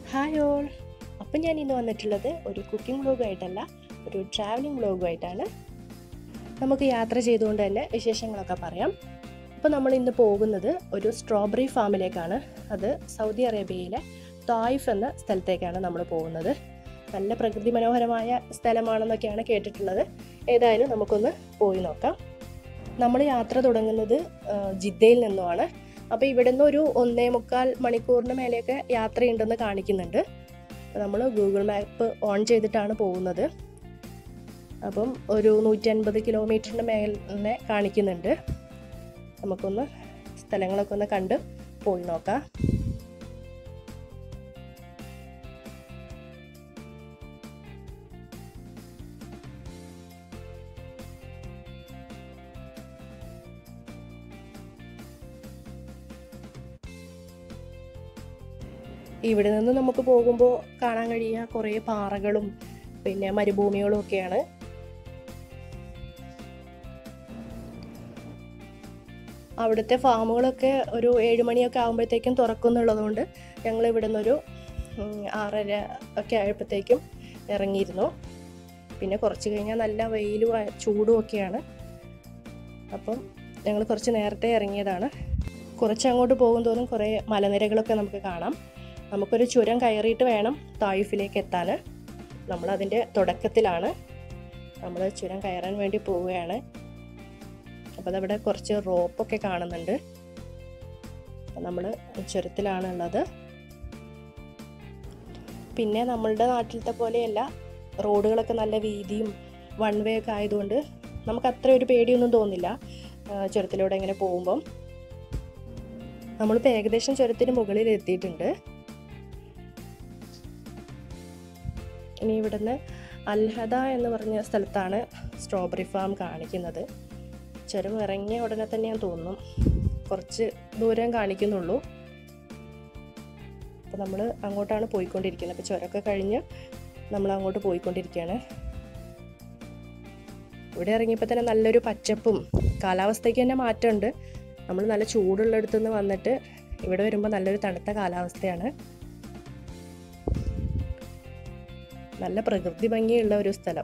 hi all അപ്പം ഞാൻ ഇന്ന് വന്നിട്ടുള്ളത് ഒരു കുക്കിംഗ് വ്ലോഗായിട്ടല്ല ഒരു ട്രാവലിംഗ് വ്ലോഗുമായിട്ടാണ് നമുക്ക് യാത്ര ചെയ്തുകൊണ്ട് തന്നെ വിശേഷങ്ങളൊക്കെ പറയാം അപ്പോൾ നമ്മൾ ഇന്ന് പോകുന്നത് ഒരു സ്ട്രോബെറി ഫാമിലേക്കാണ് അത് സൗദി അറേബ്യയിലെ തായിഫ് എന്ന സ്ഥലത്തേക്കാണ് നമ്മൾ പോകുന്നത് നല്ല പ്രകൃതി മനോഹരമായ സ്ഥലമാണെന്നൊക്കെയാണ് കേട്ടിട്ടുള്ളത് ഏതായാലും നമുക്കൊന്ന് പോയി നോക്കാം നമ്മൾ യാത്ര തുടങ്ങുന്നത് ആ, ജിദ്ദയിൽ നിന്നുമാണ് അപ്പോൾ ഇവിടെ നിന്ന് ഒരു ഒന്നേ മുക്കാൽ മണിക്കൂറിന് മേലെയൊക്കെ യാത്രയുണ്ടെന്ന് കാണിക്കുന്നുണ്ട് നമ്മൾ ഗൂഗിൾ മാപ്പ് ഓൺ ചെയ്തിട്ടാണ് പോകുന്നത് അപ്പം ഒരു നൂറ്റി അൻപത് കിലോമീറ്ററിന് മേലെ കാണിക്കുന്നുണ്ട് നമുക്കൊന്ന് സ്ഥലങ്ങളൊക്കെ ഒന്ന് കണ്ട് പോയി നോക്കാം ഇവിടെ നിന്ന് നമുക്ക് പോകുമ്പോൾ കാണാൻ കഴിയുക കുറേ പാറകളും പിന്നെ മരുഭൂമികളും ഒക്കെയാണ് അവിടുത്തെ ഫാമുകളൊക്കെ ഒരു ഏഴ് മണിയൊക്കെ ആകുമ്പോഴത്തേക്കും തുറക്കുന്നുള്ളതുകൊണ്ട് ഞങ്ങൾ ഇവിടെ നിന്നൊരു ഉം, ആറര ഒക്കെ ആയപ്പോഴത്തേക്കും ഇറങ്ങിയിരുന്നു പിന്നെ കുറച്ച് കഴിഞ്ഞാൽ നല്ല വെയിലും ആ- ചൂടും ഒക്കെയാണ് അപ്പം ഞങ്ങൾ കുറച്ച് നേരത്തെ ഇറങ്ങിയതാണ് കുറച്ച് അങ്ങോട്ട് പോകും തോറും കുറേ മലനിരകളൊക്കെ നമുക്ക് കാണാം നമുക്കൊരു ചുരം കയറിയിട്ട് വേണം തായിഫിലേക്ക് എത്താൻ നമ്മളതിൻ്റെ തുടക്കത്തിലാണ് നമ്മൾ ചുരം കയറാൻ വേണ്ടി പോവുകയാണ് അപ്പോൾ അതവിടെ കുറച്ച് റോപ്പൊക്കെ കാണുന്നുണ്ട് നമ്മൾ ചുരത്തിലാണ് ഉള്ളത് പിന്നെ നമ്മളുടെ നാട്ടിലത്തെ പോലെയല്ല റോഡുകളൊക്കെ നല്ല വീതിയും വൺ വേ ഒക്കെ ആയതുകൊണ്ട് നമുക്ക് അത്ര ഒരു പേടിയൊന്നും തോന്നില്ല ആ, ചുരത്തിലൂടെ ഇങ്ങനെ പോകുമ്പം നമ്മളിപ്പോൾ ഏകദേശം ചുരത്തിന് മുകളിൽ എത്തിയിട്ടുണ്ട് ഇനി ഇവിടുന്ന് അൽഹദ എന്ന് പറഞ്ഞ സ്ഥലത്താണ് സ്ട്രോബെറി ഫാം കാണിക്കുന്നത് ചുരം ഇറങ്ങിയ ഉടനെ തന്നെ ഞാൻ തോന്നും കുറച്ച് ദൂരം കാണിക്കുന്നുള്ളൂ അപ്പോൾ നമ്മൾ അങ്ങോട്ടാണ് പോയിക്കൊണ്ടിരിക്കുന്നത് അപ്പോൾ ചുരമൊക്കെ കഴിഞ്ഞ് നമ്മൾ അങ്ങോട്ട് പോയിക്കൊണ്ടിരിക്കുകയാണ് ഇവിടെ ഇറങ്ങിയപ്പോൾ തന്നെ നല്ലൊരു പച്ചപ്പും കാലാവസ്ഥയ്ക്ക് തന്നെ മാറ്റമുണ്ട് നമ്മൾ നല്ല ചൂടുള്ളിടത്തു നിന്ന് വന്നിട്ട് ഇവിടെ വരുമ്പോൾ നല്ലൊരു തണുത്ത കാലാവസ്ഥയാണ് നല്ല പ്രകൃതി ഭംഗിയുള്ള ഒരു സ്ഥലം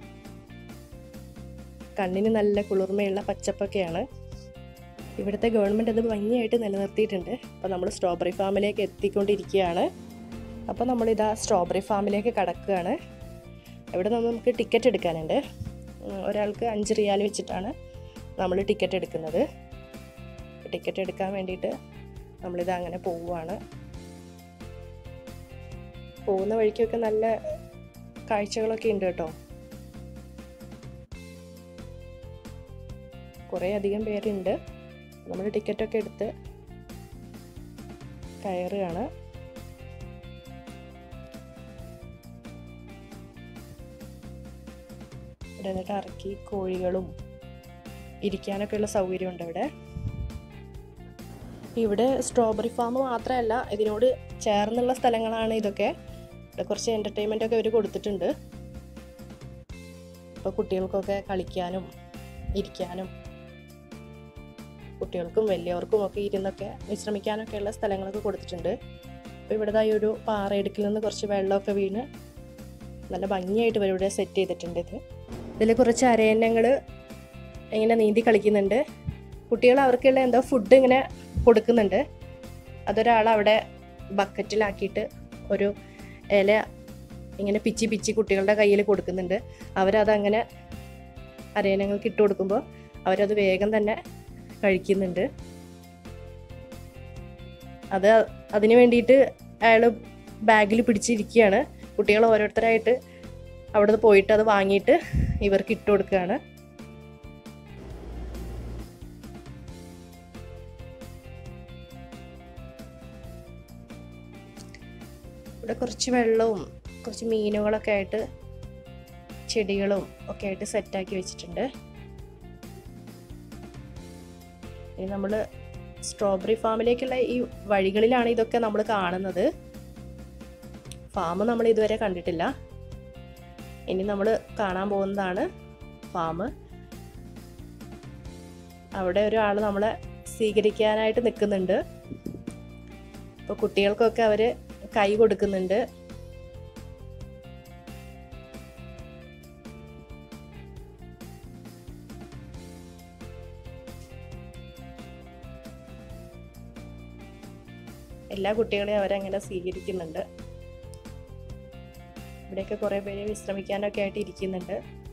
കണ്ണിന് നല്ല കുളിർമയുള്ള പച്ചപ്പൊക്കെയാണ് ഇവിടുത്തെ ഗവൺമെൻറ് അത് ഭംഗിയായിട്ട് നിലനിർത്തിയിട്ടുണ്ട് അപ്പോൾ നമ്മൾ സ്ട്രോബെറി ഫാമിലേക്ക് എത്തിക്കൊണ്ടിരിക്കുകയാണ് അപ്പോൾ നമ്മളിതാ സ്ട്രോബെറി ഫാമിലേക്ക് കടക്കുകയാണ് ഇവിടെ നിന്ന് നമുക്ക് ടിക്കറ്റ് എടുക്കാനുണ്ട് ഉം, ഒരാൾക്ക് അഞ്ച് റിയാൽ വെച്ചിട്ടാണ് നമ്മൾ ടിക്കറ്റ് എടുക്കുന്നത് ടിക്കറ്റ് എടുക്കാൻ വേണ്ടിയിട്ട് നമ്മളിത് അങ്ങനെ പോവുകയാണ് പോകുന്ന വഴിക്കൊക്കെ നല്ല കാഴ്ചകളൊക്കെ ഉണ്ട് കേട്ടോ കുറേ അധികം പേരുണ്ട് നമ്മൾ ടിക്കറ്റൊക്കെ എടുത്ത് കയറുകയാണ് ഇവിടെ എന്നിട്ട് ഇറക്കി കോഴികളും ഇരിക്കാനൊക്കെ ഉള്ള സൗകര്യമുണ്ട് ഇവിടെ ഇവിടെ സ്ട്രോബെറി ഫാം മാത്രമല്ല ഇതിനോട് ചേർന്നുള്ള സ്ഥലങ്ങളാണ് ഇതൊക്കെ ഇവിടെ കുറച്ച് എൻ്റർടൈൻമെൻ്റ് ഒക്കെ അവർ കൊടുത്തിട്ടുണ്ട് ഇപ്പോൾ കുട്ടികൾക്കൊക്കെ കളിക്കാനും ഇരിക്കാനും കുട്ടികൾക്കും വലിയവർക്കും ഒക്കെ ഇരുന്നൊക്കെ വിശ്രമിക്കാനൊക്കെ ഉള്ള സ്ഥലങ്ങളൊക്കെ കൊടുത്തിട്ടുണ്ട് അപ്പോൾ ഇവിടെ ഈ ഒരു പാറയിടുക്കിൽ നിന്ന് കുറച്ച് വെള്ളമൊക്കെ വീണ് നല്ല ഭംഗിയായിട്ട് ഇവരിവിടെ സെറ്റ് ചെയ്തിട്ടുണ്ട് ഇത് ഇതിൽ കുറച്ച് അരയന്നങ്ങൾ ഇങ്ങനെ നീന്തി കളിക്കുന്നുണ്ട് കുട്ടികൾ അവർക്കുള്ള എന്തോ ഫുഡ് ഇങ്ങനെ കൊടുക്കുന്നുണ്ട് അതൊരാൾ അവിടെ ബക്കറ്റിലാക്കിയിട്ട് ഒരു ഇല ഇങ്ങനെ പിച്ചി പിച്ചി കുട്ടികളുടെ കയ്യിൽ കൊടുക്കുന്നുണ്ട് അവരതങ്ങനെ അരയനങ്ങൾക്ക് ഇട്ട് കൊടുക്കുമ്പോൾ അവരത് വേഗം തന്നെ കഴിക്കുന്നുണ്ട് അത് അതിന് വേണ്ടിയിട്ട് അയാൾ ബാഗിൽ പിടിച്ചിരിക്കുകയാണ് കുട്ടികൾ ഓരോരുത്തരായിട്ട് അവിടെ നിന്ന് പോയിട്ട് അത് വാങ്ങിയിട്ട് ഇവർക്ക് ഇട്ട് കൊടുക്കുകയാണ് ഇവിടെ കുറച്ച് വെള്ളവും കുറച്ച് മീനുകളൊക്കെ ആയിട്ട് ചെടികളും ഒക്കെ ആയിട്ട് സെറ്റാക്കി വെച്ചിട്ടുണ്ട് ഇനി നമ്മൾ സ്ട്രോബെറി ഫാമിലേക്കുള്ള ഈ വഴികളിലാണ് ഇതൊക്കെ നമ്മൾ കാണുന്നത് ഫാം നമ്മൾ ഇതുവരെ കണ്ടിട്ടില്ല ഇനി നമ്മൾ കാണാൻ പോകുന്നതാണ് ഫാം അവിടെ ഒരാൾ നമ്മളെ സ്വീകരിക്കാനായിട്ട് നിൽക്കുന്നുണ്ട് അപ്പോൾ കുട്ടികൾക്കൊക്കെ അവർ കൈ കൊടുക്കുന്നുണ്ട് എല്ലാ കുട്ടികളെയും അവരങ്ങനെ സ്വീകരിക്കുന്നുണ്ട് ഇവിടെയൊക്കെ കുറേ പേര് വിശ്രമിക്കാനൊക്കെ ആയിട്ട് ഇരിക്കുന്നുണ്ട്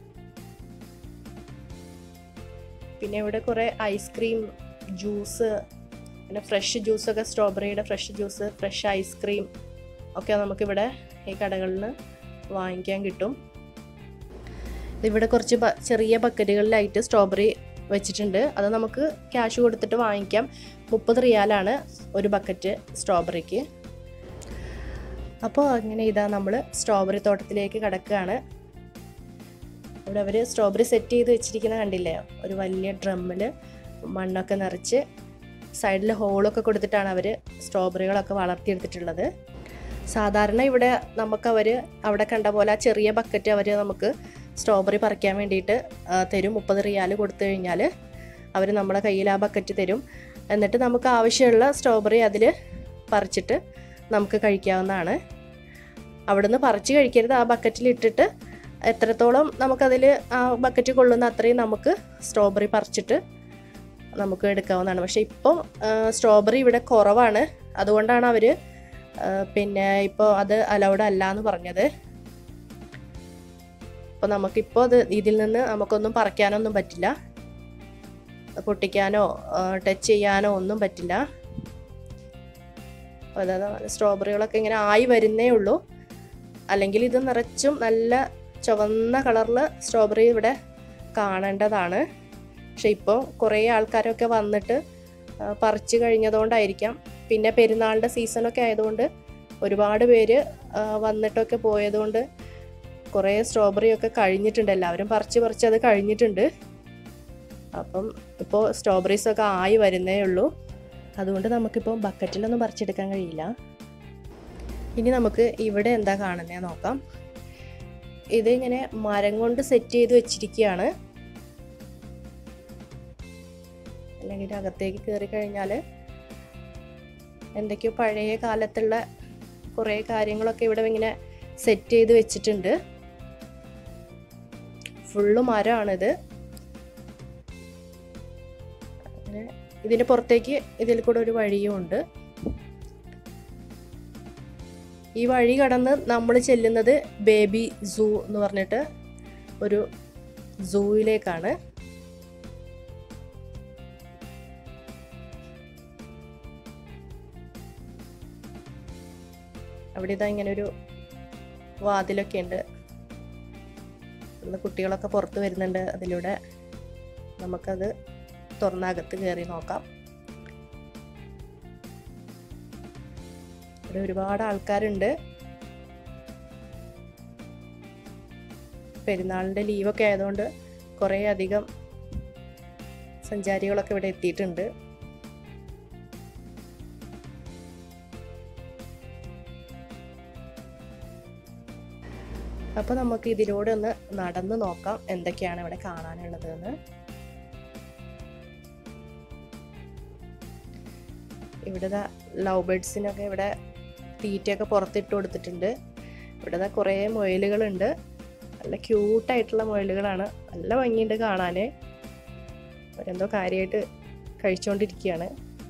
പിന്നെ ഇവിടെ കുറേ ഐസ്ക്രീം ജ്യൂസ് പിന്നെ ഫ്രഷ് ജ്യൂസൊക്കെ സ്ട്രോബെറിയുടെ ഫ്രഷ് ജ്യൂസ് ഫ്രഷ് ഐസ്ക്രീം ഒക്കെ നമുക്കിവിടെ ഈ കടകളിൽ നിന്ന് വാങ്ങിക്കാൻ കിട്ടും ഇവിടെ കുറച്ച് ബ- ചെറിയ ബക്കറ്റുകളിലായിട്ട് സ്ട്രോബെറി വെച്ചിട്ടുണ്ട് അത് നമുക്ക് ക്യാഷ് കൊടുത്തിട്ട് വാങ്ങിക്കാം മുപ്പത് റിയാലാണ് ഒരു ബക്കറ്റ് സ്ട്രോബെറിക്ക് അപ്പോൾ അങ്ങനെ ഇതാ നമ്മൾ സ്ട്രോബെറി തോട്ടത്തിലേക്ക് കിടക്കുകയാണ് ഇവിടെ അവർ സ്ട്രോബെറി സെറ്റ് ചെയ്ത് വെച്ചിരിക്കുന്ന കണ്ടില്ലേ ഒരു വലിയ ഡ്രമ്മിൽ മണ്ണൊക്കെ നിറച്ച് സൈഡിൽ ഹോളൊക്കെ കൊടുത്തിട്ടാണ് അവർ സ്ട്രോബെറികളൊക്കെ വളർത്തിയെടുത്തിട്ടുള്ളത് സാധാരണ ഇവിടെ നമുക്ക് അവർ അവിടെ കണ്ട പോലെ ആ ചെറിയ ബക്കറ്റ് അവർ നമുക്ക് സ്ട്രോബെറി പറിക്കാൻ വേണ്ടിയിട്ട് ആ, തരും മുപ്പത് റിയാൽ കൊടുത്തു കഴിഞ്ഞാൽ അവർ നമ്മുടെ കയ്യിൽ ആ ബക്കറ്റ് തരും എന്നിട്ട് നമുക്ക് ആവശ്യമുള്ള സ്ട്രോബെറി അതിൽ പറിച്ചിട്ട് നമുക്ക് കഴിക്കാവുന്നതാണ് അവിടുന്ന് പറിച്ച് കഴിക്കരുത് ആ ബക്കറ്റിൽ ഇട്ടിട്ട് എത്രത്തോളം നമുക്കതിൽ ആ ബക്കറ്റ് കൊള്ളുന്ന അത്രയും നമുക്ക് സ്ട്രോബെറി പറിച്ചിട്ട് നമുക്ക് എടുക്കാവുന്നതാണ് പക്ഷേ ഇപ്പം സ്ട്രോബെറി ഇവിടെ കുറവാണ് അതുകൊണ്ടാണ് അവർ പിന്നെ ഇപ്പോൾ അത് അലൗഡ് അല്ല എന്ന് പറഞ്ഞത് അപ്പോൾ നമുക്കിപ്പോൾ അത് ഇതിൽ നിന്ന് നമുക്കൊന്നും പറിക്കാനൊന്നും പറ്റില്ല പൊട്ടിക്കാനോ ടച്ച് ചെയ്യാനോ ഒന്നും പറ്റില്ല അപ്പോൾ അതായത് സ്ട്രോബെറികളൊക്കെ ഇങ്ങനെ ആയി വരുന്നേ ഉള്ളൂ അല്ലെങ്കിൽ ഇത് നിറച്ചും നല്ല ചുവന്ന കളറിൽ സ്ട്രോബെറി ഇവിടെ കാണേണ്ടതാണ് പക്ഷെ ഇപ്പോൾ കുറേ ആൾക്കാരൊക്കെ വന്നിട്ട് ആ, പറിച്ച് കഴിഞ്ഞതുകൊണ്ടായിരിക്കാം പിന്നെ പെരുന്നാളിൻ്റെ സീസണൊക്കെ ആയതുകൊണ്ട് ഒരുപാട് പേര് ആ, വന്നിട്ടൊക്കെ പോയതുകൊണ്ട് കുറേ സ്ട്രോബെറി ഒക്കെ കഴിഞ്ഞിട്ടുണ്ട് എല്ലാവരും പറിച്ച് പറിച്ച് അത് കഴിഞ്ഞിട്ടുണ്ട് അപ്പം ഇപ്പോൾ സ്ട്രോബെറീസ് ഒക്കെ ആയി വരുന്നേ ഉള്ളൂ അതുകൊണ്ട് നമുക്കിപ്പോൾ ബക്കറ്റിലൊന്നും പറിച്ചെടുക്കാൻ കഴിയില്ല ഇനി നമുക്ക് ഇവിടെ എന്താ കാണുന്നത് നോക്കാം ഇത് ഇങ്ങനെ മരം കൊണ്ട് സെറ്റ് ചെയ്ത് വെച്ചിരിക്കുകയാണ് അല്ലെങ്കിൽ അകത്തേക്ക് കയറി കഴിഞ്ഞാൽ എന്തൊക്കെയോ പഴയ കാലത്തുള്ള കുറേ കാര്യങ്ങളൊക്കെ ഇവിടെ ഇങ്ങനെ സെറ്റ് ചെയ്ത് വെച്ചിട്ടുണ്ട് ഫുള്ള് മരമാണിത് അങ്ങനെ ഇതിന് പുറത്തേക്ക് ഇതിൽ കൂടെ ഒരു വഴിയും ഉണ്ട് ഈ വഴി കടന്ന് നമ്മൾ ചെല്ലുന്നത് ബേബി സൂ എന്ന് പറഞ്ഞിട്ട് ഒരു സൂവിലേക്കാണ് അവിടെ ഇതാ ഇങ്ങനെ ഒരു വാതിലൊക്കെ ഉണ്ട് ഇന്ന് കുട്ടികളൊക്കെ പുറത്ത് വരുന്നുണ്ട് അതിലൂടെ നമുക്കത് തുറന്നകത്ത് കയറി നോക്കാം ഇവിടെ ഒരുപാട് ആൾക്കാരുണ്ട് പെരുന്നാളിൻ്റെ ലീവൊക്കെ ആയതുകൊണ്ട് കുറേ അധികം സഞ്ചാരികളൊക്കെ ഇവിടെ എത്തിയിട്ടുണ്ട് അപ്പോൾ നമുക്ക് ഇതിലൂടെ ഒന്ന് നടന്ന് നോക്കാം എന്തൊക്കെയാണ് ഇവിടെ കാണാനുള്ളത് എന്ന് ഇവിടെ ദാ ലവ് ബേഡ്സിനൊക്കെ ഇവിടെ തീറ്റയൊക്കെ പുറത്തിട്ട് കൊടുത്തിട്ടുണ്ട് ഇവിടെ ദാ കുറേ മുയലുകളുണ്ട് നല്ല ക്യൂട്ടായിട്ടുള്ള മുയലുകളാണ് നല്ല ഭംഗിയുണ്ട് കാണാൻ അവരെന്തോ കാര്യമായിട്ട് കഴിച്ചുകൊണ്ടിരിക്കുകയാണ്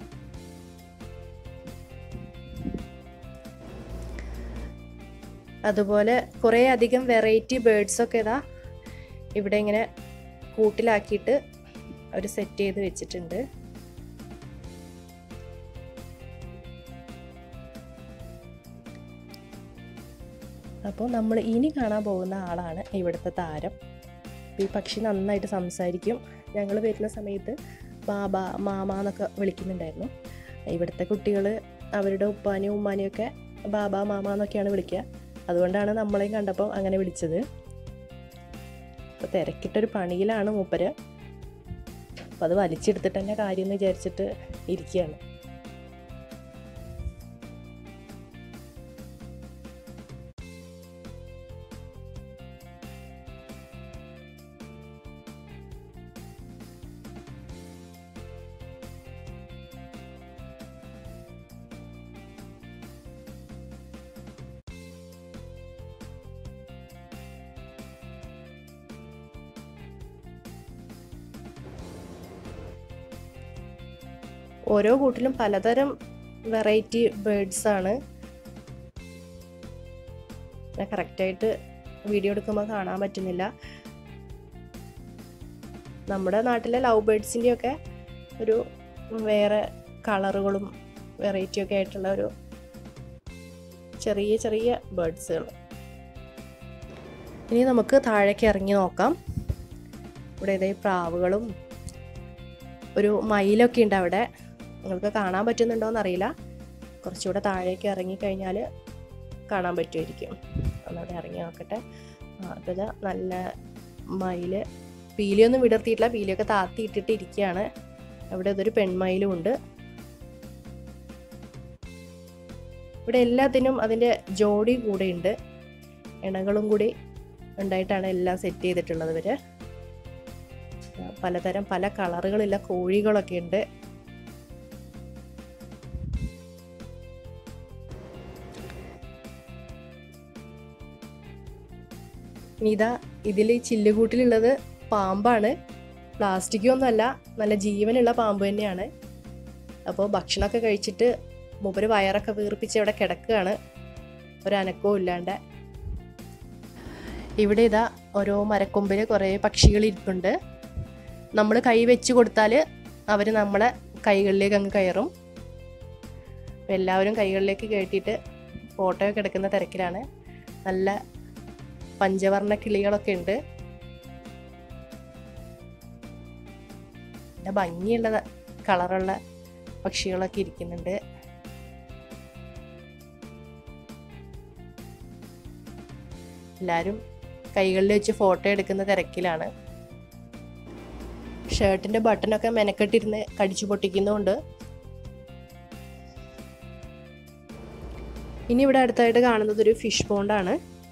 അതുപോലെ കുറേ അധികം വെറൈറ്റി ബേഡ്സൊക്കെ ഇതാ ഇവിടെ ഇങ്ങനെ കൂട്ടിലാക്കിയിട്ട് അവർ സെറ്റ് ചെയ്ത് വെച്ചിട്ടുണ്ട് അപ്പോൾ നമ്മൾ ഇനി കാണാൻ പോകുന്ന ആളാണ് ഇവിടുത്തെ താരം ഈ പക്ഷി നന്നായിട്ട് സംസാരിക്കും ഞങ്ങൾ വരുന്ന സമയത്ത് ബാബ മാമ എന്നൊക്കെ വിളിക്കുന്നുണ്ടായിരുന്നു ഇവിടുത്തെ കുട്ടികൾ അവരുടെ ഉപ്പാനെയും ഉമ്മാനെയും ഒക്കെ ബാബ മാമ എന്നൊക്കെയാണ് വിളിക്കുക അതുകൊണ്ടാണ് നമ്മളെയും കണ്ടപ്പോൾ അങ്ങനെ വിളിച്ചത് അപ്പോൾ തിരക്കിട്ടൊരു പണിയിലാണ് മൂപ്പര് അപ്പോൾ അത് വലിച്ചെടുത്തിട്ട് തന്നെ കാര്യം എന്ന് വിചാരിച്ചിട്ട് ഇരിക്കുകയാണ് ഓരോ കൂട്ടിലും പലതരം വെറൈറ്റി ബേഡ്സ് ആണ് കറക്റ്റായിട്ട് വീഡിയോ എടുക്കുമ്പോൾ കാണാൻ പറ്റുന്നില്ല നമ്മുടെ നാട്ടിലെ ലവ് ബേഡ്സിൻ്റെയൊക്കെ ഒരു വേറെ കളറുകളും വെറൈറ്റിയൊക്കെ ആയിട്ടുള്ള ഒരു ചെറിയ ചെറിയ ബേഡ്സുകൾ ഇനി നമുക്ക് താഴേക്ക് ഇറങ്ങി നോക്കാം ഇവിടെ ഇതേ പ്രാവുകളും ഒരു മയിലൊക്കെ ഉണ്ട് അവിടെ നിങ്ങൾക്ക് കാണാൻ പറ്റുന്നുണ്ടോയെന്ന് അറിയില്ല കുറച്ചുകൂടെ താഴേക്ക് ഇറങ്ങിക്കഴിഞ്ഞാൽ കാണാൻ പറ്റുമായിരിക്കും ഒന്നവിടെ ഇറങ്ങി നോക്കട്ടെ ആ അപ്പോൾ ഇതാ നല്ല മയിൽ പീലിയൊന്നും വിടർത്തിയിട്ടില്ല പീലിയൊക്കെ താത്തി ഇട്ടിട്ട് ഇരിക്കുകയാണ് അവിടെ ഇതൊരു പെൺമയിലും ഉണ്ട് ഇവിടെ എല്ലാത്തിനും അതിൻ്റെ ജോഡി കൂടെ ഉണ്ട് ഇണകളും കൂടി ഉണ്ടായിട്ടാണ് എല്ലാം സെറ്റ് ചെയ്തിട്ടുള്ളത് ഇവർ പലതരം പല കളറുകളില്ല കോഴികളൊക്കെ ഉണ്ട് ഇനി ഇതാ ഇതിൽ ചില്ലുകൂട്ടിലുള്ളത് പാമ്പാണ് പ്ലാസ്റ്റിക് ഒന്നുമല്ല നല്ല ജീവനുള്ള പാമ്പ് തന്നെയാണ് അപ്പോൾ ഭക്ഷണമൊക്കെ കഴിച്ചിട്ട് മൂപ്പര് വയറൊക്കെ വീർപ്പിച്ച് അവിടെ കിടക്കുകയാണ് ഒരനക്കവും ഇല്ലാണ്ട് ഇവിടെ ഇതാ ഓരോ മരക്കൊമ്പിൽ കുറേ പക്ഷികൾ ഇരിപ്പുണ്ട് നമ്മൾ കൈ വെച്ച് കൊടുത്താൽ അവർ നമ്മളെ കൈകളിലേക്ക് അങ്ങ് കയറും എല്ലാവരും കൈകളിലേക്ക് കയറ്റിയിട്ട് ഫോട്ടോ ഒക്കെ എടുക്കുന്ന തിരക്കിലാണ് നല്ല പഞ്ചവർണ്ണ കിളികളൊക്കെ ഉണ്ട് നല്ല ഭംഗിയുള്ള കളറുള്ള പക്ഷികളൊക്കെ ഇരിക്കുന്നുണ്ട് എല്ലാവരും കൈകളിൽ വെച്ച് ഫോട്ടോ എടുക്കുന്ന തിരക്കിലാണ് ഷർട്ടിൻ്റെ ബട്ടണൊക്കെ മെനക്കെട്ടിരുന്ന് കടിച്ചു പൊട്ടിക്കുന്നുണ്ട് ഇനി ഇവിടെ അടുത്തായിട്ട് കാണുന്നത് ഒരു ഫിഷ് പോണ്ടാണ്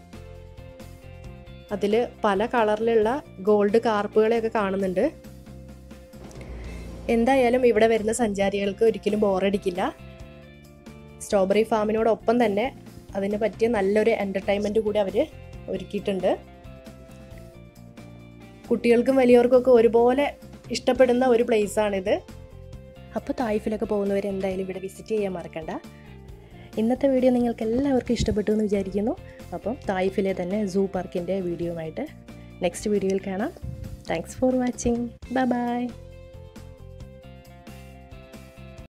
അതിൽ പല കളറിലുള്ള ഗോൾഡ് കാർപ്പുകളെയൊക്കെ കാണുന്നുണ്ട് എന്തായാലും ഇവിടെ വരുന്ന സഞ്ചാരികൾക്ക് ഒരിക്കലും ബോറടിക്കില്ല സ്ട്രോബെറി ഫാമിനോടൊപ്പം തന്നെ അതിന് പറ്റിയ നല്ലൊരു എൻ്റർടൈൻമെൻറ്റ് കൂടി അവർ ഒരുക്കിയിട്ടുണ്ട് കുട്ടികൾക്കും വലിയവർക്കൊക്കെ ഒരുപോലെ ഇഷ്ടപ്പെടുന്ന ഒരു പ്ലേസാണിത് അപ്പോൾ തായ്ഫിലൊക്കെ പോകുന്നവർ എന്തായാലും ഇവിടെ വിസിറ്റ് ചെയ്യാൻ മറക്കണ്ട ഇന്നത്തെ വീഡിയോ നിങ്ങൾക്ക് എല്ലാവർക്കും ഇഷ്ടപ്പെട്ടു എന്ന് വിചാരിക്കുന്നു അപ്പം തായ്ഫിലെ തന്നെ സൂ പാർക്കിൻ്റെ വീഡിയോയുമായിട്ട് നെക്സ്റ്റ് വീഡിയോയിൽ കാണാം thanks for watching bye by